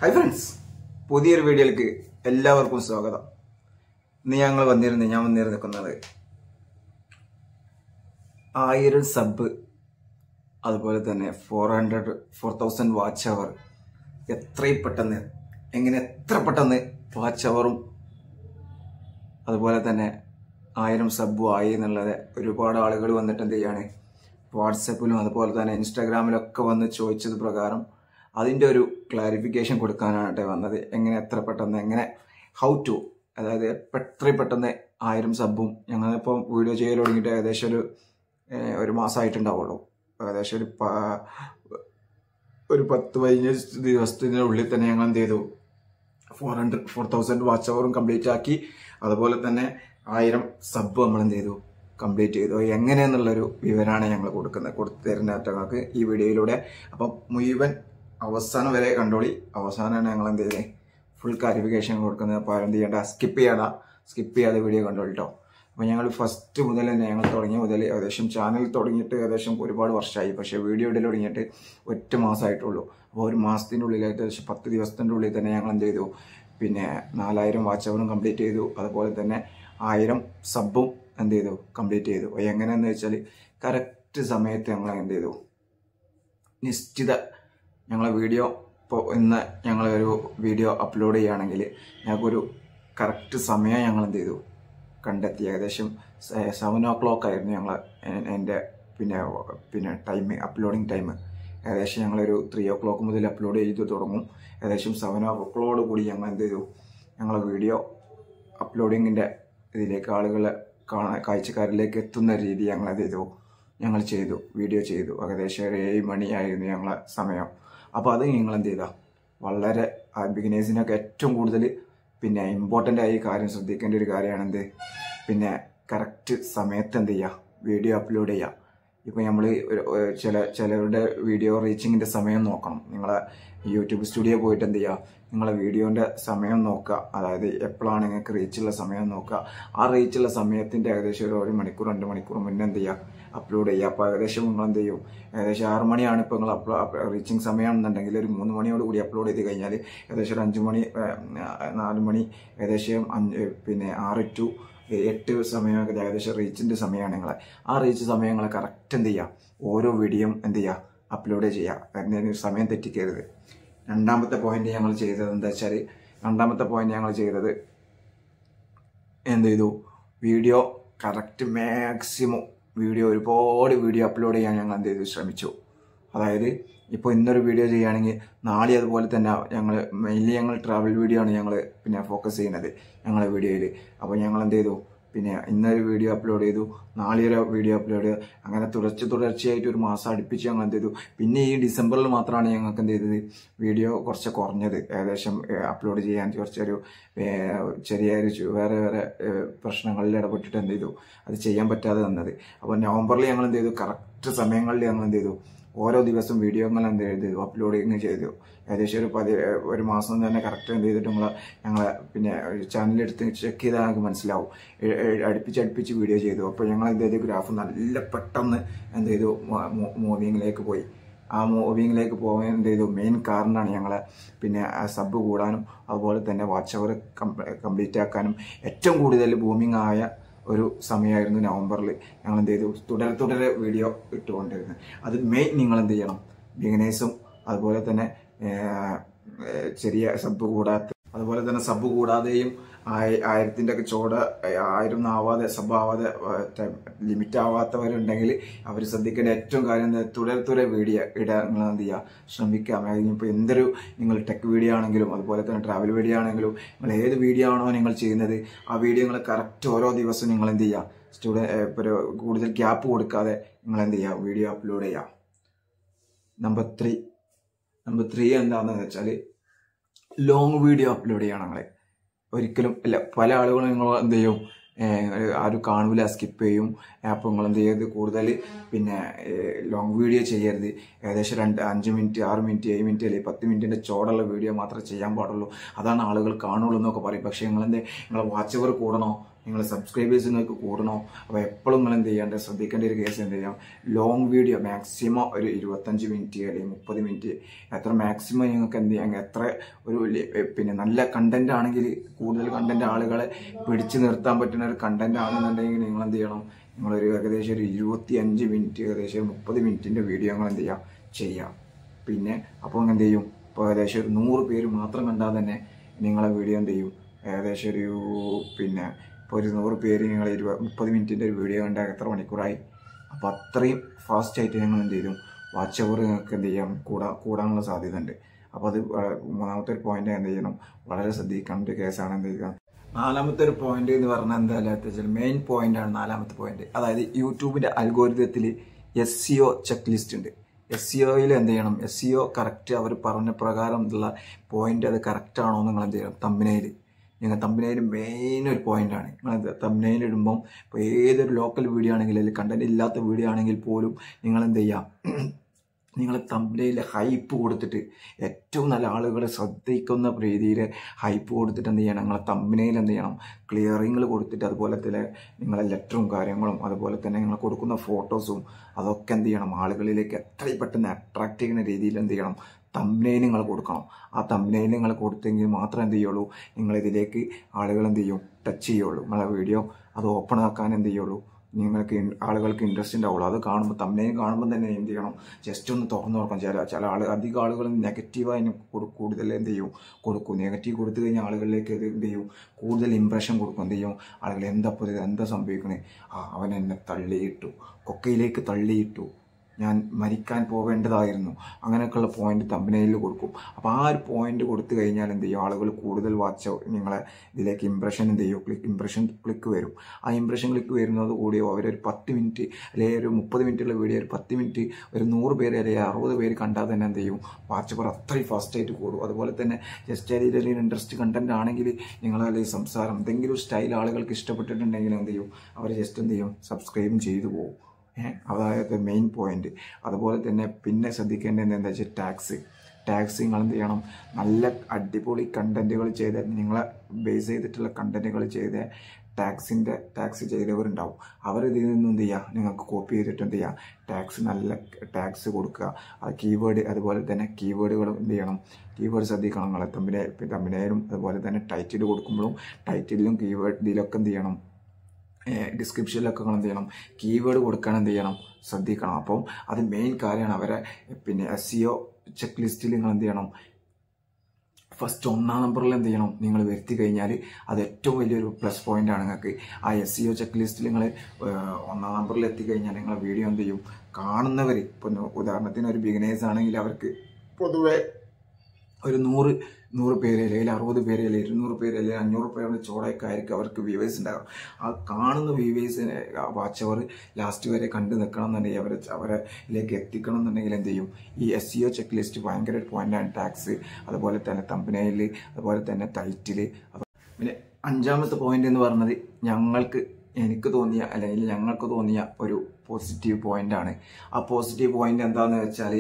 hi friends പുതിയൊരു വീഡിയോയിലേക്ക് എല്ലാവർക്കും സ്വാഗതം ഇന്ന് ഞങ്ങൾ വന്നിരുന്നത് ഞാൻ വന്നിരുന്ന് നിൽക്കുന്നത് ആയിരം സബ് അതുപോലെ തന്നെ four hundred four thousand watch hour എത്രയും പെട്ടെന്ന് എങ്ങനെ എത്ര പെട്ടെന്ന് വാച്ച് അവറും അതുപോലെ തന്നെ ആയിരം സബ്ബും ആയി എന്നുള്ളത് ഒരുപാട് ആളുകൾ വന്നിട്ട് എന്ത് ചെയ്യാണ് വാട്സപ്പിലും അതുപോലെ തന്നെ ഇൻസ്റ്റാഗ്രാമിലൊക്കെ വന്ന് ചോദിച്ചത് പ്രകാരം അതിൻ്റെ ഒരു ക്ലാരിഫിക്കേഷൻ കൊടുക്കാനായിട്ട് വന്നത് എങ്ങനെ എത്ര പെട്ടെന്ന് എങ്ങനെ ഹൗ ടു അതായത് എത്രയും പെട്ടെന്ന് ആയിരം സബ്ബും ഞങ്ങളിപ്പോൾ വീഡിയോ ചെയ്യൽ തുടങ്ങിയിട്ട് ഏകദേശം ഒരു ഏഹ്, ഒരു മാസമായിട്ടുണ്ടാവുള്ളൂ ഏകദേശം ഒരു പ- ഒരു പത്ത് പതിനഞ്ച് ദിവസത്തിനുള്ളിൽ തന്നെ ഞങ്ങൾ എന്ത് ചെയ്തു four hundred four thousand watch അവറും കംപ്ലീറ്റ് ആക്കി അതുപോലെ തന്നെ ആയിരം സബ് നമ്മൾ എന്ത് ചെയ്തു കംപ്ലീറ്റ് ചെയ്തു എങ്ങനെയെന്നുള്ളൊരു വിവരമാണ് ഞങ്ങൾ കൊടുക്കുന്നത് കൊടുത്തു തരുന്ന നിങ്ങൾക്ക് ഈ വീഡിയോയിലൂടെ അപ്പം മുഴുവൻ അവസാനം വരെ കണ്ടോളി അവസാനമാണ് ഞങ്ങൾ എന്ത് ചെയ്തത് ഫുൾ ക്ലാരിഫിക്കേഷൻ കൊടുക്കുന്നത് അപ്പോൾ ആരും എന്ത് ചെയ്യണ്ട സ്കിപ്പ് ചെയ്യണ്ട സ്കിപ്പ് ചെയ്യാതെ വീഡിയോ കണ്ടോളി കേട്ടോ അപ്പോൾ ഞങ്ങൾ ഫസ്റ്റ് മുതൽ തന്നെ ഞങ്ങൾ തുടങ്ങിയ മുതൽ ഏകദേശം ചാനൽ തുടങ്ങിയിട്ട് ഏകദേശം ഒരുപാട് വർഷമായി പക്ഷേ വീഡിയോ ഇടയിൽ തുടങ്ങിയിട്ട് ഒറ്റ മാസമായിട്ടുള്ളൂ അപ്പോൾ ഒരു മാസത്തിൻ്റെ ഉള്ളിൽ ഏകദേശം പത്ത് ദിവസത്തിൻ്റെ ഉള്ളിൽ തന്നെ ഞങ്ങൾ എന്ത് ചെയ്തു പിന്നെ നാലായിരം വാച്ച് അവറും കംപ്ലീറ്റ് ചെയ്തു അതുപോലെ തന്നെ ആയിരം സബും എന്ത് ചെയ്തു കംപ്ലീറ്റ് ചെയ്തു അപ്പോൾ എങ്ങനെയെന്ന് വെച്ചാൽ കറക്റ്റ് സമയത്ത് ഞങ്ങൾ എന്ത് ചെയ്തു നിശ്ചിത ഞങ്ങളെ വീഡിയോ ഇപ്പോൾ ഇന്ന് ഞങ്ങളൊരു വീഡിയോ അപ്ലോഡ് ചെയ്യുകയാണെങ്കിൽ ഞങ്ങൾക്കൊരു കറക്റ്റ് സമയം ഞങ്ങൾ എന്ത് ചെയ്തു കണ്ടെത്തി ഏകദേശം സെവൻ ഓ ക്ലോക്ക് ആയിരുന്നു ഞങ്ങൾ എൻ്റെ പിന്നെ പിന്നെ ടൈം അപ്ലോഡിങ് ടൈം ഏകദേശം ഞങ്ങളൊരു ത്രീ ഓ ക്ലോക്ക് മുതൽ അപ്ലോഡ് ചെയ്ത് തുടങ്ങും ഏകദേശം സെവൻ ഓ ക്ലോക്കോട് കൂടി ഞങ്ങൾ എന്ത് ചെയ്തു ഞങ്ങളെ വീഡിയോ അപ്ലോഡിങ്ങിൻ്റെ ഇതിലേക്ക് ആളുകളെ കാണാൻ കാഴ്ചക്കാരിലേക്ക് എത്തുന്ന രീതി ഞങ്ങൾ എന്ത് ചെയ്തു ഞങ്ങൾ ചെയ്തു വീഡിയോ ചെയ്തു ഏകദേശം ഒരു ഏഴ് മണിയായിരുന്നു ഞങ്ങളെ സമയം അപ്പോൾ അത് നിങ്ങൾ എന്ത് ചെയ്താൽ വളരെ ബിഗിനേഴ്സിനൊക്കെ ഏറ്റവും കൂടുതൽ പിന്നെ ഇമ്പോർട്ടൻ്റ് ആയി കാര്യം ശ്രദ്ധിക്കേണ്ട ഒരു കാര്യമാണ് എന്ത് പിന്നെ കറക്റ്റ് സമയത്ത് എന്ത് ചെയ്യുക വീഡിയോ അപ്ലോഡ് ചെയ്യുക ഇപ്പോൾ നമ്മൾ ചില ചിലരുടെ വീഡിയോ റീച്ചിങ്ങിൻ്റെ സമയം നോക്കണം നിങ്ങളെ യൂട്യൂബ് സ്റ്റുഡിയോ പോയിട്ട് എന്ത് ചെയ്യുക നിങ്ങളെ വീഡിയോൻ്റെ സമയം നോക്കുക അതായത് എപ്പോഴാണ് നിങ്ങൾക്ക് റീച്ചുള്ള സമയം നോക്കുക ആ റീച്ചുള്ള സമയത്തിൻ്റെ ഏകദേശം ഒരു ഒരു മണിക്കൂർ രണ്ട് മണിക്കൂർ മുന്നേ എന്ത് ചെയ്യുക അപ്ലോഡ് ചെയ്യുക അപ്പോൾ ഏകദേശം നിങ്ങൾ എന്ത് ചെയ്യും ഏകദേശം ആറ് മണിയാണ് ഇപ്പോൾ നിങ്ങൾ അപ്ലോ റീച്ചിങ് സമയമാണെന്നുണ്ടെങ്കിൽ ഒരു മൂന്ന് മണിയോട് കൂടി അപ്ലോഡ് ചെയ്ത് കഴിഞ്ഞാൽ ഏകദേശം ഒരു അഞ്ച് മണി ഏഹ്, നാല് മണി ഏകദേശം അഞ്ച് പിന്നെ ആറ് ടു എട്ട് സമയമൊക്കെ ഏകദേശം റീച്ചിൻ്റെ സമയമാണ് നിങ്ങളെ ആ റീച്ച് സമയങ്ങളെ കറക്റ്റ് എന്ത് ചെയ്യുക ഓരോ വീഡിയോയും എന്ത് ചെയ്യുക അപ്ലോഡ് ചെയ്യുക എന്തെങ്കിലും സമയം തെറ്റിക്കരുത് രണ്ടാമത്തെ പോയിന്റ് ഞങ്ങൾ ചെയ്തത് എന്താ വെച്ചാൽ രണ്ടാമത്തെ പോയിന്റ് ഞങ്ങൾ ചെയ്തത് എന്ത് ചെയ്തു വീഡിയോ കറക്റ്റ് മാക്സിമം വീഡിയോ ഒരുപാട് വീഡിയോ അപ്ലോഡ് ചെയ്യാൻ ഞങ്ങൾ എന്ത് ചെയ്തു ശ്രമിച്ചു അതായത് ഇപ്പോൾ ഇന്നൊരു വീഡിയോ ചെയ്യുകയാണെങ്കിൽ നാളെ അതുപോലെ തന്നെ ഞങ്ങൾ മെയിൻലി ഞങ്ങൾ ട്രാവൽ വീഡിയോ ആണ് ഞങ്ങൾ പിന്നെ ഫോക്കസ് ചെയ്യുന്നത് ഞങ്ങളെ വീഡിയോയിൽ അപ്പോൾ ഞങ്ങൾ എന്ത് ചെയ്തു പിന്നെ ഇന്നൊരു വീഡിയോ അപ്ലോഡ് ചെയ്തു നാളെ ഒരു വീഡിയോ അപ്ലോഡ് ചെയ്തു അങ്ങനെ തുടർച്ച തുടർച്ചയായിട്ട് ഒരു മാസം അടുപ്പിച്ച് ഞങ്ങൾ എന്ത് ചെയ്തു പിന്നെ ഈ ഡിസംബറിൽ മാത്രമാണ് ഞങ്ങൾക്ക് എന്ത് ചെയ്തത് വീഡിയോ കുറച്ച് കുറഞ്ഞത് ഏകദേശം അപ്ലോഡ് ചെയ്യാൻ കുറച്ചൊരു ഏഹ്, ചെറിയൊരു ചു- വേറെ വേറെ ഏഹ്, പ്രശ്നങ്ങളിൽ ഇടപെട്ടിട്ട് എന്ത് ചെയ്തു അത് ചെയ്യാൻ പറ്റാതെ വന്നത് അപ്പോൾ നവംബറിൽ ഞങ്ങൾ എന്ത് ചെയ്തു കറക്റ്റ് സമയങ്ങളിൽ ഞങ്ങൾ എന്ത് ചെയ്തു ഓരോ ദിവസം വീഡിയോകൾ എന്ത് ചെയ്തു അപ്ലോഡിങ് ചെയ്തു ഏകദേശം ഒരു പതി ഒരു മാസം തന്നെ കറക്റ്റ് എന്ത് ചെയ്തിട്ട് നിങ്ങൾ ഞങ്ങളെ പിന്നെ ചാനലെടുത്ത് ചെക്ക് ചെയ്താൽ ഞങ്ങൾക്ക് മനസ്സിലാവും എ- എ- അടുപ്പിച്ച് അടുപ്പിച്ച് വീഡിയോ ചെയ്തു അപ്പോൾ ഞങ്ങൾ എന്ത് ചെയ്തു ഗ്രാഫ് നല്ല പെട്ടെന്ന് എന്ത് ചെയ്തു മൂവിങ്ങിലേക്ക് പോയി ആ മൂവിങ്ങിലേക്ക് പോകാൻ എന്ത് ചെയ്തു മെയിൻ കാരണമാണ് ഞങ്ങളെ പിന്നെ സബ് കൂടാനും അതുപോലെ തന്നെ വാച്ച് അവർ കംപ്ലീറ്റ് ആക്കാനും ഏറ്റവും കൂടുതൽ ബൂമിങ് ആയ ഒരു സമയമായിരുന്നു നവംബറിൽ ഞങ്ങൾ എന്ത് ചെയ്തു തുടരെ തുടരെ വീഡിയോ ഇട്ടുകൊണ്ടിരുന്നത് അത് മെയിൻ നിങ്ങൾ എന്ത് ചെയ്യണം ബിഗിനേഴ്സും അതുപോലെ തന്നെ ഏഹ്, ഏഹ്, ചെറിയ സബ് കൂടാത്ത അതുപോലെ തന്നെ സബ് കൂടാതെയും ആയി- ആയിരത്തിന്റെ ഒക്കെ ചോട് ആയിരം ഒന്നും ആവാതെ സബ് ആവാതെ ലിമിറ്റ് ആവാത്തവരുണ്ടെങ്കിൽ അവർ ശ്രദ്ധിക്കേണ്ട ഏറ്റവും കാര്യം എന്താ തുടരെ തുടരെ വീഡിയോ ഇടാൻ നിങ്ങൾ എന്ത് ചെയ്യുക ശ്രമിക്കാം ഇപ്പോൾ എന്തൊരു നിങ്ങൾ ടെക് വീഡിയോ ആണെങ്കിലും അതുപോലെ തന്നെ ട്രാവൽ വീഡിയോ ആണെങ്കിലും നിങ്ങൾ ഏത് വീഡിയോ ആണോ നിങ്ങൾ ചെയ്യുന്നത് ആ വീഡിയോ നിങ്ങൾ കറക്റ്റ് ഓരോ ദിവസവും നിങ്ങൾ എന്ത് ചെയ്യുക സ്റ്റുഡൻറ്റ് ഇപ്പോൾ ഒരു കൂടുതൽ ഗ്യാപ്പ് കൊടുക്കാതെ നിങ്ങൾ എന്ത് ചെയ്യുക വീഡിയോ അപ്ലോഡ് ചെയ്യുക നമ്പർ ത്രീ നമ്പർ ത്രീ എന്താണെന്ന് വെച്ചാൽ ലോങ് വീഡിയോ അപ്ലോഡ് ചെയ്യണം നിങ്ങൾ ഒരിക്കലും ഇല്ല പല ആളുകളും നിങ്ങൾ എന്ത് ചെയ്യും ഏഹ് ആരും കാണൂല സ്കിപ്പ് ചെയ്യും അപ്പോൾ നിങ്ങൾ എന്ത് ചെയ്യരുത് കൂടുതൽ പിന്നെ ലോങ് വീഡിയോ ചെയ്യരുത് ഏകദേശം രണ്ട് അഞ്ച് മിനിറ്റ് ആറ് മിനിറ്റ് ഏഴ് മിനിറ്റ് അല്ലെങ്കിൽ പത്ത് മിനിറ്റിൻ്റെ ചോടുള്ള വീഡിയോ മാത്രമേ ചെയ്യാൻ പാടുള്ളൂ അതാണ് ആളുകൾ കാണുള്ളൂ എന്നൊക്കെ പറയും പക്ഷേ നിങ്ങളെന്ത് നിങ്ങളെ വാച്ച് അവർ കൂടണോ നിങ്ങൾ സബ്സ്ക്രൈബേഴ്സ് നിങ്ങൾക്ക് കൂടണോ അപ്പോൾ എപ്പോഴും നിങ്ങൾ എന്ത് ചെയ്യേണ്ട ശ്രദ്ധിക്കേണ്ട ഒരു കേസ് എന്ത് ചെയ്യാം ലോങ് വീഡിയോ മാക്സിമം ഒരു ഇരുപത്തഞ്ച് മിനിറ്റ് അല്ലെങ്കിൽ മുപ്പത് മിനിറ്റ് എത്ര മാക്സിമം നിങ്ങൾക്ക് എന്ത് ചെയ്യാം എത്ര ഒരു ലി- പിന്നെ നല്ല കണ്ടന്റ് ആണെങ്കിൽ കൂടുതൽ കണ്ടന്റ് ആളുകളെ പിടിച്ചു നിർത്താൻ പറ്റുന്ന ഒരു കണ്ടന്റ് ആണെന്നുണ്ടെങ്കിൽ നിങ്ങൾ എന്ത് ചെയ്യണം നിങ്ങളൊരു ഏകദേശം ഒരു ഇരുപത്തി അഞ്ച് മിനിറ്റ് ഏകദേശം ഒരു മുപ്പത് മിനിറ്റിന്റെ വീഡിയോ നിങ്ങൾ എന്ത് ചെയ്യാം ചെയ്യാം പിന്നെ അപ്പോൾ എന്ത് ചെയ്യും ഇപ്പോൾ ഏകദേശം ഒരു നൂറ് പേര് മാത്രം കണ്ടാൽ തന്നെ നിങ്ങളെ വീഡിയോ എന്ത് ചെയ്യും ഏകദേശം ഒരു പിന്നെ ഇപ്പോൾ ഒരു നൂറ് പേര് നിങ്ങൾ ഇരുപത് മുപ്പത് മിനിറ്റിൻ്റെ ഒരു വീഡിയോ കണ്ടാൽ എത്ര മണിക്കൂറായി അപ്പോൾ അത്രയും ഫാസ്റ്റ് ആയിട്ട് നിങ്ങൾ എന്ത് ചെയ്യും വാച്ച് അവർ നിങ്ങൾക്ക് എന്ത് ചെയ്യാം കൂടാ കൂടാനുള്ള സാധ്യത ഉണ്ട് അപ്പോൾ അത് വ- മൂന്നാമത്തെ ഒരു പോയിന്റ് എന്ത് ചെയ്യണം വളരെ ശ്രദ്ധിക്കേണ്ട ഒരു കേസാണ് എന്ത് ചെയ്യുക നാലാമത്തെ ഒരു പോയിന്റ് എന്ന് പറഞ്ഞാൽ എന്താ വെച്ചാൽ മെയിൻ പോയിന്റ് ആണ് നാലാമത്തെ പോയിന്റ് അതായത് യൂട്യൂബിന്റെ അൽഗോരിതത്തിൽ S C O checklist ഉണ്ട് എസ് സി ഒയിൽ എന്ത് ചെയ്യണം എസ് സി ഒ കറക്റ്റ് അവർ പറഞ്ഞ പ്രകാരം ഉള്ള പോയിന്റ് അത് കറക്റ്റ് ആണോ എന്ന് നിങ്ങൾ എന്ത് ചെയ്യണം തമ്പനയിൽ നിങ്ങൾ തമ്പനയിൽ മെയിൻ ഒരു പോയിന്റ് ആണ് നിങ്ങൾ തമ്പനയിൽ ഇടുമ്പം ഇപ്പോൾ ഏതൊരു ലോക്കൽ വീഡിയോ ആണെങ്കിൽ അല്ലെങ്കിൽ കണ്ടന്റ് ഇല്ലാത്ത വീഡിയോ ആണെങ്കിൽ പോലും നിങ്ങൾ എന്ത് ചെയ്യാം നിങ്ങൾ തമ്പനയിൽ ഹൈപ്പ് കൊടുത്തിട്ട് ഏറ്റവും നല്ല ആളുകളെ ശ്രദ്ധിക്കുന്ന രീതിയിൽ ഹൈപ്പ് കൊടുത്തിട്ട് എന്ത് ചെയ്യണം നിങ്ങളെ തമ്പനയിൽ എന്ത് ചെയ്യണം ക്ലിയറിങ്ങൾ കൊടുത്തിട്ട് അതുപോലെ തന്നെ നിങ്ങളെ ലെറ്ററും കാര്യങ്ങളും അതുപോലെ തന്നെ നിങ്ങൾ കൊടുക്കുന്ന ഫോട്ടോസും അതൊക്കെ എന്ത് ചെയ്യണം ആളുകളിലേക്ക് എത്രയും പെട്ടെന്ന് അട്രാക്ട് ചെയ്യുന്ന രീതിയിൽ എന്ത് ചെയ്യണം തമ്പനയിൽ നിങ്ങൾ കൊടുക്കണം ആ തമ്പനയിൽ നിങ്ങൾ കൊടുത്തെങ്കിൽ മാത്രമേ എന്ത് ചെയ്യുള്ളൂ നിങ്ങൾ ഇതിലേക്ക് ആളുകൾ എന്ത് ചെയ്യും ടച്ച് ചെയ്യുള്ളൂ നിങ്ങളെ വീഡിയോ അത് ഓപ്പൺ ആക്കാൻ എന്ത് ചെയ്യുള്ളൂ നിങ്ങൾക്ക് ഇൻ- ആളുകൾക്ക് ഇൻട്രസ്റ്റ് ഉണ്ടാവുള്ളൂ അത് കാണുമ്പോൾ തമ്മനെയും കാണുമ്പോൾ തന്നെ എന്ത് ചെയ്യണം ജസ്റ്റ് ഒന്ന് തുറന്നു നോക്കണം ചില ചില ആൾ അധികം ആളുകൾ നെഗറ്റീവായി കൂടുതൽ എന്ത് ചെയ്യും കൊടുക്കും നെഗറ്റീവ് കൊടുത്തു കഴിഞ്ഞാൽ ആളുകളിലേക്ക് ഇത് എന്ത് ചെയ്യും കൂടുതൽ ഇമ്പ്രഷൻ കൊടുക്കും എന്ത് ചെയ്യും ആളുകൾ എന്താ ഇപ്പോൾ ഇത് എന്താ സംഭവിക്കണേ ആ അവൻ എന്നെ തള്ളിയിട്ടു കൊക്കയിലേക്ക് തള്ളിയിട്ടു ഞാൻ മരിക്കാൻ പോവേണ്ടതായിരുന്നു അങ്ങനെയൊക്കെയുള്ള പോയിന്റ് തമ്പനയിൽ കൊടുക്കും അപ്പോൾ ആ ഒരു പോയിന്റ് കൊടുത്തു കഴിഞ്ഞാൽ എന്ത് ചെയ്യും ആളുകൾ കൂടുതൽ വാച്ച് നിങ്ങളെ ഇതിലേക്ക് ഇംപ്രഷൻ എന്ത് ചെയ്യും ക്ലിക്ക് ഇംപ്രഷൻ ക്ലിക്ക് വരും ആ ഇംപ്രഷൻ ക്ലിക്ക് വരുന്നത് കൂടി അവരൊരു പത്ത് മിനിറ്റ് അല്ലെങ്കിൽ ഒരു മുപ്പത് മിനിറ്റുള്ള വീഡിയോ ഒരു പത്ത് മിനിറ്റ് ഒരു നൂറ് പേര് അല്ലെങ്കിൽ അറുപത് പേര് കണ്ടാൽ തന്നെ എന്ത് ചെയ്യും വാച്ച് പവർ അത്രയും ഫാസ്റ്റായിട്ട് കൂടും അതുപോലെ തന്നെ ജസ്റ്റ് അതിൽ ഇൻട്രസ്റ്റ് കണ്ടന്റ് ആണെങ്കിൽ നിങ്ങളെ സംസാരം എന്തെങ്കിലും സ്റ്റൈൽ ആളുകൾക്ക് ഇഷ്ടപ്പെട്ടിട്ടുണ്ടെങ്കിൽ എന്ത് ചെയ്യും അവർ ജസ്റ്റ് എന്ത് ചെയ്യും സബ്സ്ക്രൈബും ചെയ്തു പോകും ഏഹ് അതായത് മെയിൻ പോയിന്റ് അതുപോലെ തന്നെ പിന്നെ ശ്രദ്ധിക്കേണ്ടത് എന്താ വെച്ചാൽ ടാക്സ് ടാക്സ് നിങ്ങൾ എന്ത് ചെയ്യണം നല്ല അടിപൊളി കണ്ടന്റുകൾ ചെയ്ത് നിങ്ങളെ ബേസ് ചെയ്തിട്ടുള്ള കണ്ടന്റുകൾ ചെയ്ത് ടാക്സിന്റെ ടാക്സ് ചെയ്തവരുണ്ടാവും അവർ ഇതിൽ നിന്നും എന്ത് ചെയ്യുക നിങ്ങൾക്ക് കോപ്പി ചെയ്തിട്ട് എന്ത് ചെയ്യുക ടാക്സ് നല്ല ടാക്സ് കൊടുക്കുക ആ കീവേഡ് അതുപോലെ തന്നെ കീവേഡുകൾ എന്ത് ചെയ്യണം കീവേഡ് ശ്രദ്ധിക്കണം നിങ്ങളെ തമ്മിലെ തമ്മിലും അതുപോലെ തന്നെ ടൈറ്റിൽ കൊടുക്കുമ്പോഴും ടൈറ്റിലും കീവേഡ് ഇതിലൊക്കെ എന്ത് ചെയ്യണം ഡിസ്ക്രിപ്ഷനിലൊക്കെ നിങ്ങൾ എന്ത് ചെയ്യണം കീവേഡ് കൊടുക്കാൻ എന്ത് ചെയ്യണം ശ്രദ്ധിക്കണം അപ്പം അത് മെയിൻ കാര്യമാണ് അവരെ പിന്നെ എസ് സി ഒ ചെക്ക് ലിസ്റ്റിൽ നിങ്ങൾ എന്ത് ചെയ്യണം ഫസ്റ്റ് ഒന്നാം നമ്പറിൽ എന്ത് ചെയ്യണം നിങ്ങൾ വരുത്തി കഴിഞ്ഞാൽ അത് ഏറ്റവും വലിയൊരു പ്ലസ് പോയിന്റ് ആണ് നിങ്ങൾക്ക് ആ എസ് സി ഒ ചെക്ക് ലിസ്റ്റിൽ നിങ്ങൾ ഒന്നാം നമ്പറിൽ എത്തിക്കഴിഞ്ഞാൽ നിങ്ങളെ വീഡിയോ എന്ത് ചെയ്യും കാണുന്നവർ ഇപ്പം ഉദാഹരണത്തിന് ഒരു ബിഗിനേഴ്സ് ആണെങ്കിൽ അവർക്ക് പൊതുവെ ഒരു നൂറ് നൂറ് പേര് അല്ലെങ്കിൽ അറുപത് പേര് അല്ലെങ്കിൽ ഇരുന്നൂറ് പേര് അല്ലെങ്കിൽ അഞ്ഞൂറ് പേരുടെ ചോടൊക്കെ ആയിരിക്കും അവർക്ക് വ്യൂവേഴ്സ് ഉണ്ടാകും ആ കാണുന്ന വ്യൂവേഴ്സിനെ വാച്ച് അവർ ലാസ്റ്റ് വരെ കണ്ടു നിൽക്കണം എന്നുണ്ടെങ്കിൽ അവരെ അവരിലേക്ക് എത്തിക്കണം എന്നുണ്ടെങ്കിൽ എന്ത് ചെയ്യും ഈ S C O checklist ഭയങ്കര ഒരു പോയിന്റാണ് ടാക്സ് അതുപോലെ തന്നെ തമ്പനയിൽ അതുപോലെ തന്നെ ടൈറ്റിൽ പിന്നെ അഞ്ചാമത്തെ പോയിന്റ് എന്ന് പറഞ്ഞത് ഞങ്ങൾക്ക് എനിക്ക് തോന്നിയ അല്ലെങ്കിൽ ഞങ്ങൾക്ക് തോന്നിയ ഒരു പോസിറ്റീവ് പോയിന്റ് ആണ് ആ പോസിറ്റീവ് പോയിന്റ് എന്താണെന്ന് വെച്ചാൽ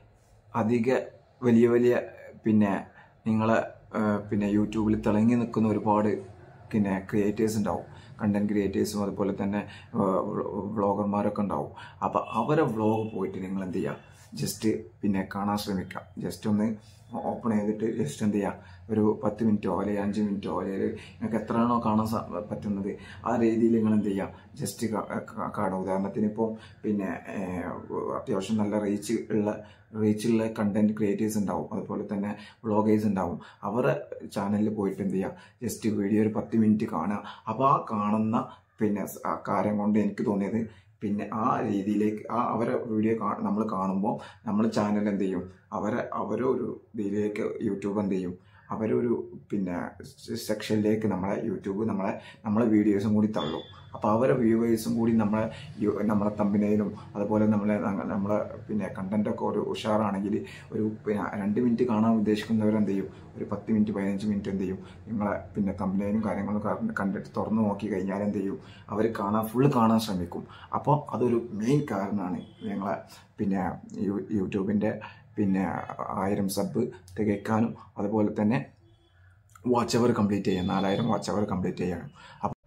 അധിക വലിയ വലിയ പിന്നെ നിങ്ങളെ ആ, പിന്നെ യൂട്യൂബിൽ തിളങ്ങി നിൽക്കുന്ന ഒരുപാട് പിന്നെ ക്രിയേറ്റേഴ്സ് ഉണ്ടാവും കണ്ടന്റ് ക്രിയേറ്റേഴ്സും അതുപോലെ തന്നെ വ്ളോഗർമാരൊക്കെ ഉണ്ടാവും അപ്പം അവരെ വ്ളോഗ് പോയിട്ട് നിങ്ങൾ എന്ത് ചെയ്യുക ജസ്റ്റ് പിന്നെ കാണാൻ ശ്രമിക്കുക ജസ്റ്റ് ഒന്ന് ഓപ്പൺ ചെയ്തിട്ട് ജസ്റ്റ് എന്ത് ചെയ്യുക ഒരു പത്ത് മിനിറ്റോ അല്ലെങ്കിൽ അഞ്ച് മിനിറ്റോ അല്ലെങ്കിൽ നിങ്ങൾക്ക് എത്രയാണോ കാണാൻ സ- പറ്റുന്നത് ആ രീതിയിൽ നിങ്ങൾ എന്ത് ചെയ്യുക ജസ്റ്റ് കാണുക ഉദാഹരണത്തിന് ഇപ്പോൾ പിന്നെ ഏഹ്, അത്യാവശ്യം നല്ല റീച്ച് ഉള്ള റീച്ചുള്ള കണ്ടന്റ് ക്രിയേറ്റേഴ്സ് ഉണ്ടാവും അതുപോലെ തന്നെ വ്ളോഗേഴ്സ് ഉണ്ടാവും അവരുടെ ചാനലിൽ പോയിട്ട് എന്ത് ചെയ്യുക ജസ്റ്റ് വീഡിയോ ഒരു പത്ത് മിനിറ്റ് കാണുക അപ്പോൾ ആ കാണുന്ന പിന്നെ സ- ആ കാര്യം കൊണ്ട് എനിക്ക് തോന്നിയത് പിന്നെ ആ രീതിയിലേക്ക് ആ അവരെ വീഡിയോ നമ്മൾ കാണുമ്പോൾ നമ്മൾ ചാനൽ എന്ത് ചെയ്യും അവരെ അവരെ ഒരു ഇതിലേക്ക് യൂട്യൂബ് എന്ത് ചെയ്യും അവരൊരു പിന്നെ സെക്ഷനിലേക്ക് നമ്മളെ യൂട്യൂബ് നമ്മളെ നമ്മളെ വീഡിയോസും കൂടി തള്ളും അപ്പോൾ അവരെ വ്യൂവേഴ്സും കൂടി നമ്മളെ യു- നമ്മളെ തമ്പിനയിലും അതുപോലെ നമ്മളെ നങ്ങ- നമ്മളെ പിന്നെ കണ്ടന്റൊക്കെ ഒരു ഉഷാറാണെങ്കിൽ ഒരു പിന്നെ രണ്ട് മിനിറ്റ് കാണാൻ ഉദ്ദേശിക്കുന്നവർ എന്ത് ചെയ്യും ഒരു പത്ത് മിനിറ്റ് പതിനഞ്ച് മിനിറ്റ് എന്ത് ചെയ്യും നിങ്ങളെ പിന്നെ തമ്പിനയിലും കാര്യങ്ങളും ക- കണ്ടിട്ട് തുറന്നു നോക്കി കഴിഞ്ഞാൽ എന്ത് ചെയ്യും അവർ കാണാൻ ഫുള്ള് കാണാൻ ശ്രമിക്കും അപ്പോൾ അതൊരു മെയിൻ കാരണമാണ് ഞങ്ങളെ പിന്നെ യൂ- യൂട്യൂബിൻ്റെ പിന്നെ ആയിരം സബ് തികയ്ക്കാനും അതുപോലെ തന്നെ വാച്ച് അവർ കംപ്ലീറ്റ് ചെയ്യാൻ നാലായിരം വാച്ച് അവർ കംപ്ലീറ്റ് ചെയ്യാനും അപ്പോൾ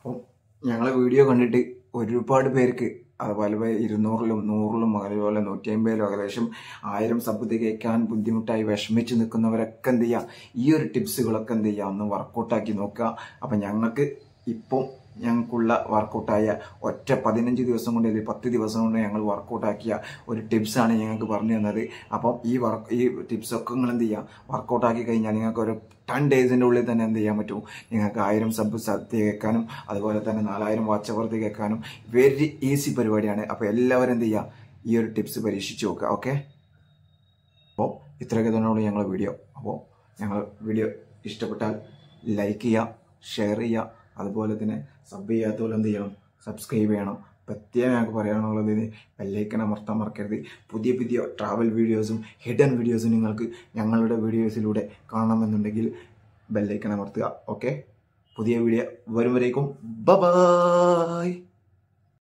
അപ്പം ഞങ്ങളെ വീഡിയോ കണ്ടിട്ട് ഒരുപാട് പേർക്ക് അതുപോലെ ഇരുന്നൂറിലും നൂറിലും അതുപോലെ നൂറ്റി അമ്പതിലും ഏകദേശം ആയിരം സബ് തികയ്ക്കാൻ ബുദ്ധിമുട്ടായി വിഷമിച്ച് നിൽക്കുന്നവരൊക്കെ എന്ത് ചെയ്യുക ഈ ഒരു ടിപ്സുകളൊക്കെ എന്ത് ചെയ്യുക ഒന്ന് വർക്കൗട്ടാക്കി നോക്കുക അപ്പം ഞങ്ങൾക്ക് ഇപ്പം ഞങ്ങൾക്കുള്ള വർക്കൗട്ടായ ഒറ്റ പതിനഞ്ച് ദിവസം കൊണ്ട് അല്ലെങ്കിൽ പത്ത് ദിവസം കൊണ്ട് ഞങ്ങൾ വർക്കൗട്ടാക്കിയ ഒരു ടിപ്സാണ് ഞങ്ങൾക്ക് പറഞ്ഞു തന്നത് അപ്പം ഈ വർക്ക് ഈ ടിപ്സൊക്കെ നിങ്ങൾ എന്ത് ചെയ്യുക വർക്കൗട്ടാക്കി കഴിഞ്ഞാൽ നിങ്ങൾക്ക് ഒരു ടെൻ ഡേയ്സിൻ്റെ ഉള്ളിൽ തന്നെ എന്ത് ചെയ്യാൻ പറ്റും നിങ്ങൾക്ക് ആയിരം സബ് തികയ്ക്കാനും അതുപോലെ തന്നെ നാലായിരം വാച്ച് അവർ തികയ്ക്കാനും വെരി ഈസി പരിപാടിയാണ് അപ്പോൾ എല്ലാവരും എന്ത് ചെയ്യുക ഈ ഒരു ടിപ്സ് പരീക്ഷിച്ച് നോക്കുക ഓക്കെ അപ്പോൾ ഇത്രയൊക്കെ തന്നെയുള്ളൂ ഞങ്ങളുടെ വീഡിയോ അപ്പോൾ ഞങ്ങൾ വീഡിയോ ഇഷ്ടപ്പെട്ടാൽ ലൈക്ക് ചെയ്യുക ഷെയർ ചെയ്യുക അതുപോലെ തന്നെ സബ് ചെയ്യാത്തവർ എന്ത് ചെയ്യണം സബ്സ്ക്രൈബ് ചെയ്യണം പ്രത്യേകം ഞങ്ങൾക്ക് പറയാനുള്ളത് ബെല്ലൈക്കൺ അമർത്താൻ മറക്കരുത് പുതിയ പുതിയ ട്രാവൽ വീഡിയോസും ഹിഡൻ വീഡിയോസും നിങ്ങൾക്ക് ഞങ്ങളുടെ വീഡിയോസിലൂടെ കാണണമെന്നുണ്ടെങ്കിൽ ബെല്ലൈക്കൺ അമർത്തുക ഓക്കെ പുതിയ വീഡിയോ വരും വരേക്കും ബൈ